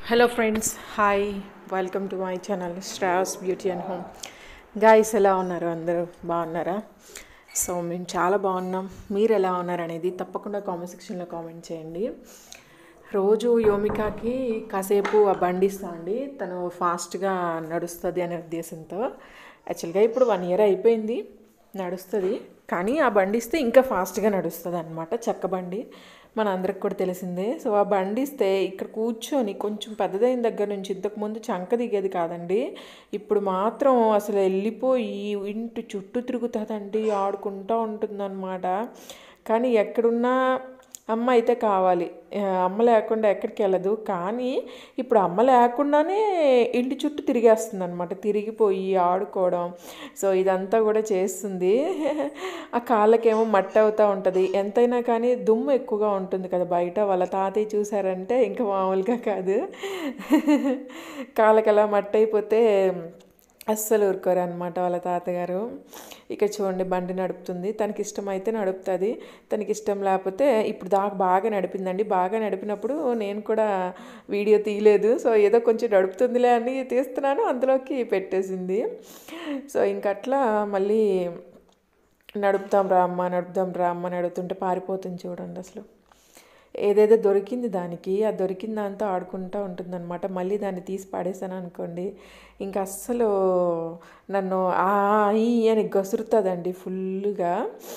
Hello friends hi welcome to my channel స్ట్రాస్ beauty and home guys ఎలా ఉన్నారు అందరూ బాగున్నారా సో మేము చాలా బాగున్నాం మీరు ఎలా ఉన్నారు అనేది తప్పకుండా కామెంట్ సెక్షన్లో కామెంట్ చేయండి రోజు యోమికాకి కాసేపు ఆ బండి ఇస్తా అండి తను ఫాస్ట్గా నడుస్తుంది అనే ఉద్దేశంతో యాక్చువల్గా ఇప్పుడు వన్ ఇయర్ అయిపోయింది నడుస్తుంది కానీ ఆ బండి ఇస్తే ఇంకా ఫాస్ట్గా నడుస్తుంది అనమాట చెక్క బండి మన అందరికి కూడా తెలిసిందే సో ఆ బండి ఇస్తే ఇక్కడ కూర్చొని కొంచెం పెద్దదైన దగ్గర నుంచి ఇంతకుముందు చంక దిగేది కాదండి ఇప్పుడు మాత్రం అసలు వెళ్ళిపోయి ఇంటి చుట్టూ తిరుగుతుందండి ఆడుకుంటూ ఉంటుందన్నమాట కానీ ఎక్కడున్నా అమ్మ అయితే కావాలి ఆ, అమ్మ లేకుండా ఎక్కడికి వెళ్ళదు కానీ ఇప్పుడు అమ్మ లేకుండానే ఇంటి చుట్టూ తిరిగేస్తుంది అనమాట తిరిగిపోయి ఆడుకోవడం సో ఇదంతా కూడా చేస్తుంది ఆ కాళ్ళకేమో మట్టి అవుతూ ఉంటుంది ఎంతైనా కానీ దుమ్ము ఎక్కువగా ఉంటుంది కదా బయట వాళ్ళ తాతయ్య చూసారంటే ఇంకా మామూలుగా కాదు కాళ్ళకి అలా మట్టి అయిపోతే అస్సలు ఊరుకోరు అనమాట వాళ్ళ తాతగారు ఇక చూడండి బండి నడుపుతుంది తనకి ఇష్టమైతే నడుపుతుంది తనకి ఇష్టం లేకపోతే ఇప్పుడు దాకా బాగా నడిపిందండి బాగా నడిపినప్పుడు నేను కూడా వీడియో తీయలేదు సో ఏదో కొంచెం నడుపుతుందిలే అని తీస్తున్నాను అందులోకి పెట్టేసింది సో ఇంకట్లా మళ్ళీ నడుపుతాం రా అమ్మ నడుపుదాం రా అమ్మ నడుపుతుంటే పారిపోతుంది చూడండి అసలు ఏదేదో దొరికింది దానికి ఆ దొరికిన దాంతో ఆడుకుంటూ ఉంటుందన్నమాట మళ్ళీ దాన్ని తీసి పడేసాను అనుకోండి ఇంకా అస్సలు నన్ను ఆ ఈ అని గసురుతుందండి ఫుల్గా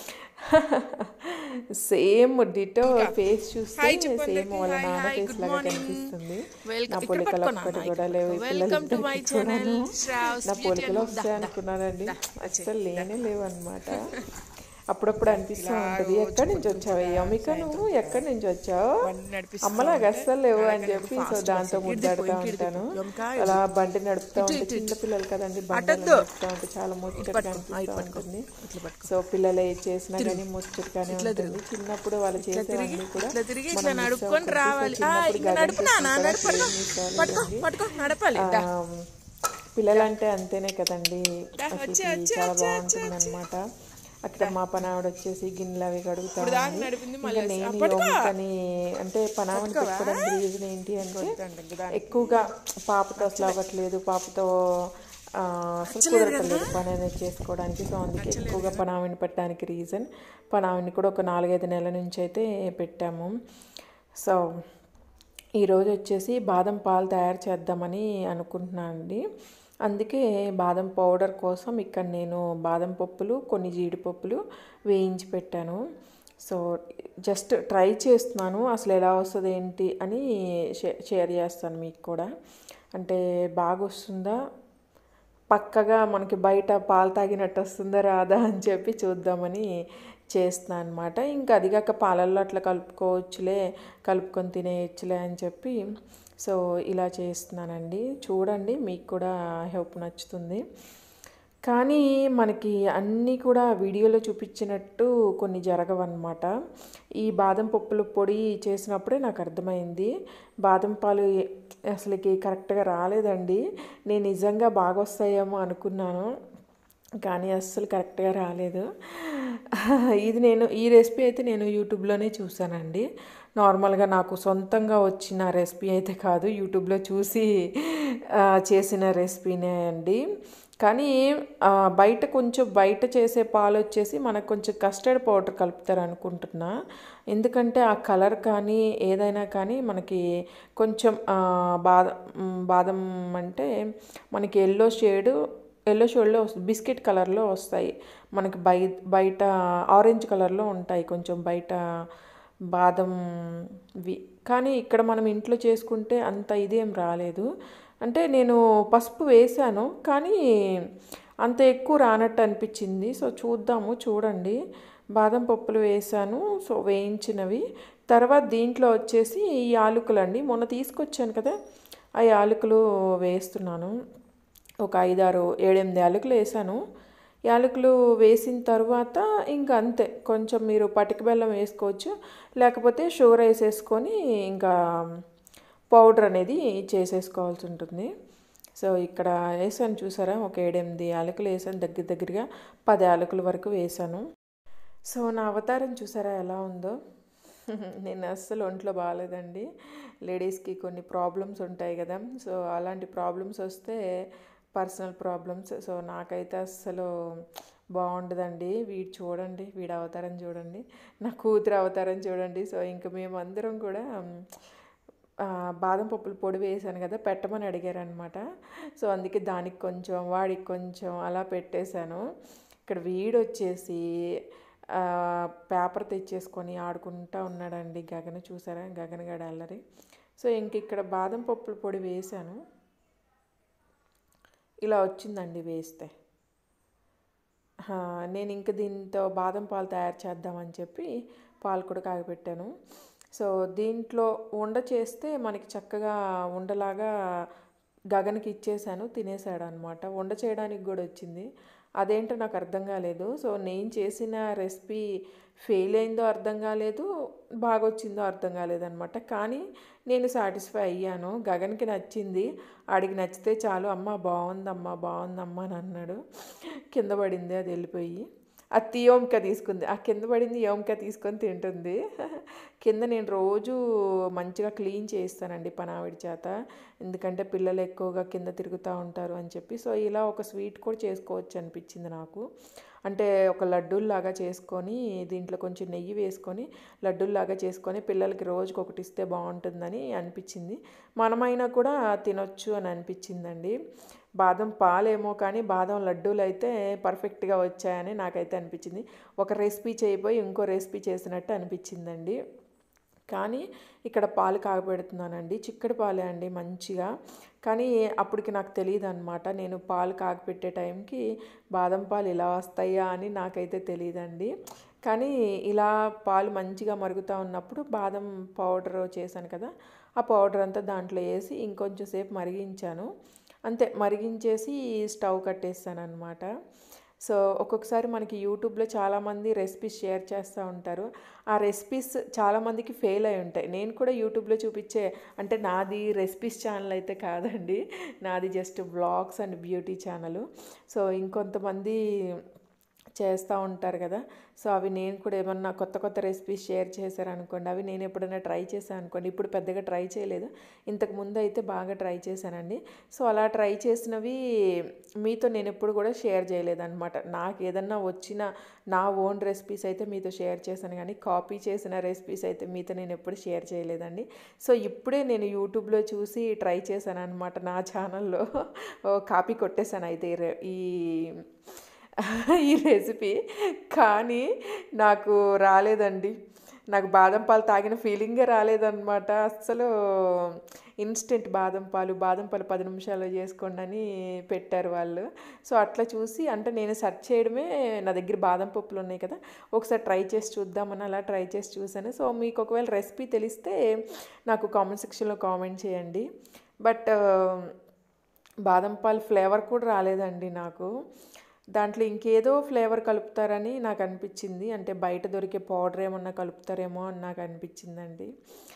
సేమ్ డిటో ఫేస్ చూస్తే సేమ్ వాళ్ళ నాన్న ఫేస్ లాగా కనిపిస్తుంది నా పోలికలు ఒక్కటి కూడా లేవు ఈ పిల్లలిద్దరికీ కూడాను. నా పోలికలు వస్తాయి అనుకున్నానండి అస్సలు లేనే లేవు అనమాట అప్పుడప్పుడు అనిపిస్తూ ఉంటుంది ఎక్కడి నుంచి వచ్చావు యమిక నువ్వు ఎక్కడి నుంచి వచ్చావు అమ్మలాగా అస్సలు లేవు అని చెప్పి సో దాంతో ముద్దాడుతూ ఉంటాను అలా బండి నడుపుతూ ఉంటే చిన్న పిల్లలు కదండి బండి నడుపుతూ ఉంటే చాలా ముచ్చటగా అనిపిస్తూ ఉంటుంది సో పిల్లలు ఏది చేసినా కానీ ముచ్చటగానే ఉంటుంది చిన్నప్పుడు వాళ్ళు చేసేవన్నీ కూడా ఇట్లా తిరిగి ఇట్లా మనం miss నడుపుకొని అవుతుంటే, రావాలి సో ఆ, చిన్నప్పుడు ఇంకా గగన్ నడుపు నాన్న చేసిన నడుపు కూడా పట్టుకో ప్రేమించాలి పట్టుకో కదండి. పట్టుకో నడపాలి దా. ఆ, పిల్లలంటే అంతేనే కదండి దా, అసలు వచ్చే, ఇది వచ్చే, చాలా వచ్చే, బాగుంటుంది అనమాట అక్కడ మా పనావిడ వచ్చేసి గిన్నెలు అవి కడుగుతా ఇప్పుడు దాకా ఉంది. నడిపింది ఇంకా మళ్ళీ నేను ఆ, పట్టుకో. యోమికని అంటే పనామని పెట్టుకోవడానికి రీజన్ ఏంటి అంటే ఎక్కువగా పాపతో అసలు అవ్వట్లేదు పాపతో ఆ, అసలు కుదరట్లేదు పని అనేది చేసుకోవడానికి సో అందుకే ఎక్కువగా పనావిని పెట్టడానికి రీజన్ పనావిని కూడా ఒక నాలుగైదు నెలల నుంచి అయితే పెట్టాము సో ఈరోజు వచ్చేసి బాదం పాలు తయారు చేద్దామని అనుకుంటున్నాను అండి అందుకే బాదం పౌడర్ కోసం ఇక్కడ నేను బాదం పప్పులు కొన్ని జీడిపప్పులు వేయించి పెట్టాను సో జస్ట్ ట్రై చేస్తున్నాను అసలు ఎలా వస్తుంది ఏంటి అని షే- షేర్ చేస్తాను మీకు కూడా అంటే బాగా వస్తుందా పక్కగా మనకి బయట పాలు తాగినట్టు వస్తుందా రాదా అని చెప్పి చూద్దామని చేస్తున్నాను అనమాట ఇంకా అదిగాక పాలల్లో అట్లా కలుపుకోవచ్చులే కలుపుకొని తినేయచ్చులే అని చెప్పి సో ఇలా చేస్తున్నానండి చూడండి మీకు కూడా హెల్ప్ నచ్చుతుంది కానీ మనకి అన్నీ కూడా వీడియోలో చూపించినట్టు కొన్ని జరగవన్నమాట ఈ బాదం పప్పుల పొడి చేసినప్పుడే నాకు అర్థమైంది బాదం పాలు అసలుకి కరెక్ట్గా రాలేదండి నేను నిజంగా బాగా వస్తాయేమో అనుకున్నాను కానీ అస్సలు కరెక్ట్గా రాలేదు ఇది నేను ఈ రెసిపీ అయితే నేను యూట్యూబ్లోనే చూసానండి నార్మల్గా నాకు సొంతంగా వచ్చిన రెసిపీ అయితే కాదు యూట్యూబ్లో చూసి ఆ, చేసిన రెసిపీనే అండి కానీ ఆ, బయట కొంచెం బయట చేసే పాలు వచ్చేసి మనకు కొంచెం కస్టర్డ్ పౌడర్ కలుపుతారు అనుకుంటున్నా ఎందుకంటే ఆ కలర్ కానీ ఏదైనా కానీ మనకి కొంచెం ఆ, బాద మ్, బాదం అంటే మనకి ఎల్లో షేడ్ ఎల్లో షేడ్లో వస్తుంది బిస్కెట్ కలర్లో వస్తాయి మనకి బై బయట ఆరెంజ్ కలర్లో ఉంటాయి కొంచెం బయట బాదంవి కానీ ఇక్కడ మనం ఇంట్లో చేసుకుంటే అంత ఇదేం రాలేదు అంటే నేను పసుపు వేశాను కానీ అంత ఎక్కువ రానట్టు అనిపించింది సో చూద్దాము చూడండి బాదం పప్పులు వేసాను సో వేయించినవి తర్వాత దీంట్లో వచ్చేసి ఈ యాలకులు అండి మొన్న తీసుకొచ్చాను కదా ఆ యాలకులు వేస్తున్నాను ఒక ఐదారు ఏడెనిమిది యాలకులు వేసాను యాలకులు వేసిన తర్వాత ఇంకా అంతే కొంచెం మీరు పటిక బెల్లం వేసుకోవచ్చు లేకపోతే షుగర్ వేసేసుకొని ఇంకా పౌడర్ అనేది చేసేసుకోవాల్సి ఉంటుంది సో ఇక్కడ వేసాను చూసారా ఒక ఏడెనిమిది యాలకులు వేసాను దగ్గర దగ్గరగా పది యాలకుల వరకు వేసాను సో నా అవతారం చూసారా ఎలా ఉందో నేను అస్సలు ఒంట్లో బాగాలేదండి లేడీస్కి కొన్ని ప్రాబ్లమ్స్ ఉంటాయి కదా సో అలాంటి ప్రాబ్లమ్స్ వస్తే పర్సనల్ ప్రాబ్లమ్స్ సో నాకైతే అస్సలు బాగుండదండి వీడు చూడండి వీడు అవతారం చూడండి నా కూతురు అవతారం చూడండి సో ఇంక మేమందరం కూడా ఆ, బాదం పప్పుల పొడి వేసాను కదా పెట్టమని అడిగారు అనమాట సో అందుకే దానికి కొంచెం వాడికి కొంచెం అలా పెట్టేశాను ఇక్కడ వీడు వచ్చేసి ఆ, పేపర్ తెచ్చేసుకొని ఆడుకుంటా ఉన్నాడండి గగన చూసారా గగన గడ అల్లరి సో ఇంక ఇక్కడ బాదం పప్పుల పొడి వేసాను ఇలా వచ్చిందండి వేస్తే ఆ, నేను ఇంక దీంతో బాదం పాలు తయారు చేద్దామని చెప్పి పాలు కూడా కాగపెట్టాను సో దీంట్లో ఉండ చేస్తే మనకి చక్కగా ఉండలాగా గగన్కి ఇచ్చేసాను తినేసాడు అనమాట వండ చేయడానికి కూడా వచ్చింది అదేంటో నాకు అర్థం కాలేదు సో నేను చేసిన రెసిపీ ఫెయిల్ అయిందో అర్థం కాలేదు బాగా వచ్చిందో అర్థం కాలేదనమాట కానీ నేను సాటిస్ఫై అయ్యాను గగన్కి నచ్చింది ఆడికి నచ్చితే చాలు అమ్మ బాగుందమ్మా బాగుందమ్మా అని అన్నాడు కింద పడింది అది వెళ్ళిపోయి అది తీయోమిక తీసుకుంది ఆ కింద పడింది యోమిక తీసుకొని తింటుంది కింద నేను రోజు మంచిగా క్లీన్ చేస్తానండి పనావిడి చేత ఎందుకంటే పిల్లలు ఎక్కువగా కింద తిరుగుతూ ఉంటారు అని చెప్పి సో ఇలా ఒక స్వీట్ కూడా చేసుకోవచ్చు అనిపించింది నాకు అంటే ఒక లడ్డూల్లాగా చేసుకొని దీంట్లో కొంచెం నెయ్యి వేసుకొని లడ్డూల్లాగా చేసుకొని పిల్లలకి రోజుకి ఒకటి ఇస్తే బాగుంటుందని అనిపించింది మనమైనా కూడా తినొచ్చు అని అనిపించిందండి బాదం పాలేమో కానీ బాదం లడ్డూలు అయితే పర్ఫెక్ట్గా వచ్చాయని నాకైతే అనిపించింది ఒక రెసిపీ చేయబోయి ఇంకో రెసిపీ చేసినట్టు అనిపించిందండి కానీ ఇక్కడ పాలు కాగపెడుతున్నానండి చిక్కడి పాలే అండి మంచిగా కానీ అప్పటికి నాకు తెలియదు అనమాట నేను పాలు కాగపెట్టే టైంకి బాదం పాలు ఇలా వస్తాయా అని నాకైతే తెలియదండి కానీ ఇలా పాలు మంచిగా మరుగుతూ ఉన్నప్పుడు బాదం పౌడర్ చేశాను కదా ఆ పౌడర్ అంతా దాంట్లో వేసి ఇంకొంచెం సేపు మరిగించాను అంతే మరిగించేసి స్టవ్ కట్టేస్తాను అనమాట సో ఒక్కొక్కసారి మనకి యూట్యూబ్లో చాలామంది రెసిపీస్ షేర్ చేస్తూ ఉంటారు ఆ రెసిపీస్ చాలామందికి ఫెయిల్ అయి ఉంటాయి నేను కూడా యూట్యూబ్లో చూపించే అంటే నాది రెసిపీస్ ఛానల్ అయితే కాదండి నాది just blogs and beauty channel so ఇంకొంతమంది చేస్తూ ఉంటారు కదా సో అవి నేను కూడా ఏమన్నా కొత్త కొత్త రెసిపీస్ షేర్ చేశారనుకోండి అవి నేను ఎప్పుడైనా ట్రై చేశాను అనుకోండి ఇప్పుడు పెద్దగా ట్రై చేయలేదు ఇంతకు ముందు అయితే బాగా ట్రై చేశానండి సో అలా ట్రై చేసినవి మీతో నేను ఎప్పుడు కూడా షేర్ చేయలేదన్నమాట నాకు ఏదన్నా వచ్చిన నా ఓన్ రెసిపీస్ అయితే మీతో షేర్ చేశాను కానీ కాపీ చేసిన రెసిపీస్ అయితే మీతో నేను ఎప్పుడు షేర్ చేయలేదండి సో ఇప్పుడే నేను యూట్యూబ్లో చూసి ట్రై చేశాను అనమాట నా ఛానల్లో కాపీ కొట్టేశాను అయితే ఈ రె- ఈ ఈ రెసిపీ కానీ నాకు రాలేదండి నాకు బాదం పాలు తాగిన ఫీలింగే రాలేదన్నమాట అస్సలు ఇన్స్టెంట్ బాదం పాలు బాదం పాలు పది నిమిషాల్లో చేసుకోండి అని పెట్టారు వాళ్ళు సో అట్లా చూసి అంటే నేను సెర్చ్ చేయడమే నా దగ్గర బాదం పప్పులు ఉన్నాయి కదా ఒకసారి ట్రై చేసి చూద్దామని అలా ట్రై చేసి చూశాను సో మీకు ఒకవేళ రెసిపీ తెలిస్తే నాకు కామెంట్ సెక్షన్లో కామెంట్ చేయండి బట్ బాదం పాలు ఫ్లేవర్ కూడా రాలేదండి నాకు దాంట్లో ఇంకేదో ఫ్లేవర్ కలుపుతారని నాకు అనిపించింది అంటే బయట దొరికే పౌడర్ ఏమన్నా కలుపుతారేమో అని నాకు అనిపించిందండి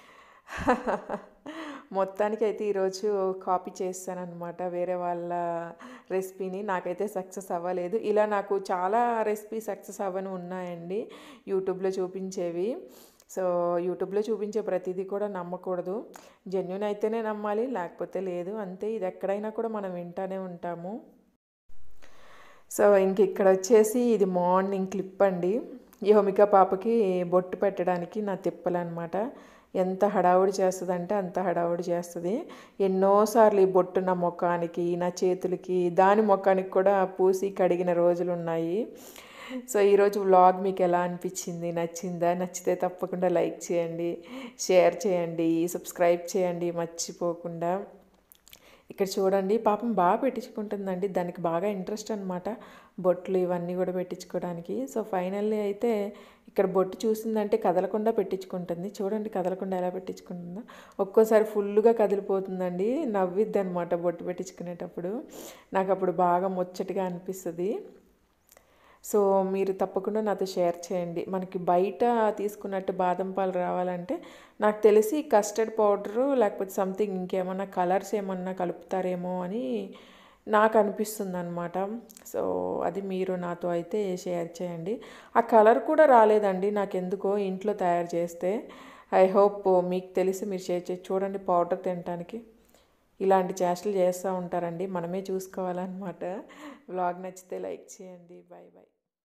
మొత్తానికి అయితే ఈరోజు కాపీ చేస్తాను అనమాట వేరే వాళ్ళ రెసిపీని నాకైతే సక్సెస్ అవ్వలేదు ఇలా నాకు చాలా రెసిపీ సక్సెస్ అవ్వని ఉన్నాయండి యూట్యూబ్లో చూపించేవి సో యూట్యూబ్లో చూపించే ప్రతిదీ కూడా నమ్మకూడదు జెన్యున్ అయితేనే నమ్మాలి లేకపోతే లేదు అంతే ఇది ఎక్కడైనా కూడా మనం వింటానే ఉంటాము సో ఇంక ఇక్కడ వచ్చేసి ఇది మార్నింగ్ క్లిప్ అండి యోమిక పాపకి బొట్టు పెట్టడానికి నా తిప్పలన్నమాట ఎంత హడావుడి చేస్తుందంటే అంత హడావుడి చేస్తుంది ఎన్నోసార్లు ఈ బొట్టు నా ముఖానికి నా చేతులకి దాని ముఖానికి కూడా పూసి కడిగిన రోజులు ఉన్నాయి సో ఈరోజు వ్లాగ్ మీకు ఎలా అనిపించింది నచ్చిందా నచ్చితే తప్పకుండా లైక్ చేయండి షేర్ చేయండి సబ్స్క్రైబ్ చేయండి మర్చిపోకుండా ఇక్కడ చూడండి పాపం బాగా పెట్టించుకుంటుందండి దానికి బాగా ఇంట్రెస్ట్ అనమాట బొట్లు ఇవన్నీ కూడా పెట్టించుకోవడానికి సో ఫైనల్లీ అయితే ఇక్కడ బొట్టు చూసిందంటే కదలకుండా పెట్టించుకుంటుంది చూడండి కదలకుండా ఎలా పెట్టించుకుంటుందో ఒక్కోసారి ఫుల్గా కదిలిపోతుందండి నవ్విద్ది అనమాట బొట్టు పెట్టించుకునేటప్పుడు నాకు అప్పుడు బాగా ముచ్చటగా అనిపిస్తుంది సో మీరు తప్పకుండా నాతో షేర్ చేయండి మనకి బయట తీసుకున్నట్టు బాదం పాలు రావాలంటే నాకు తెలిసి కస్టర్డ్ పౌడరు లేకపోతే సంథింగ్ ఇంకేమన్నా కలర్స్ ఏమన్నా కలుపుతారేమో అని నాకు అనిపిస్తుంది అనమాట సో అది మీరు నాతో అయితే షేర్ చేయండి ఆ కలర్ కూడా రాలేదండి నాకు ఎందుకో ఇంట్లో తయారు చేస్తే ఐ హోప్ మీకు తెలిసి మీరు షేర్ చేసి చూడండి పౌడర్ తినడానికి ఇలాంటి చేష్టలు చేస్తూ ఉంటారండి మనమే చూసుకోవాలన్నమాట వ్లాగ్ నచ్చితే లైక్ చేయండి బాయ్ బాయ్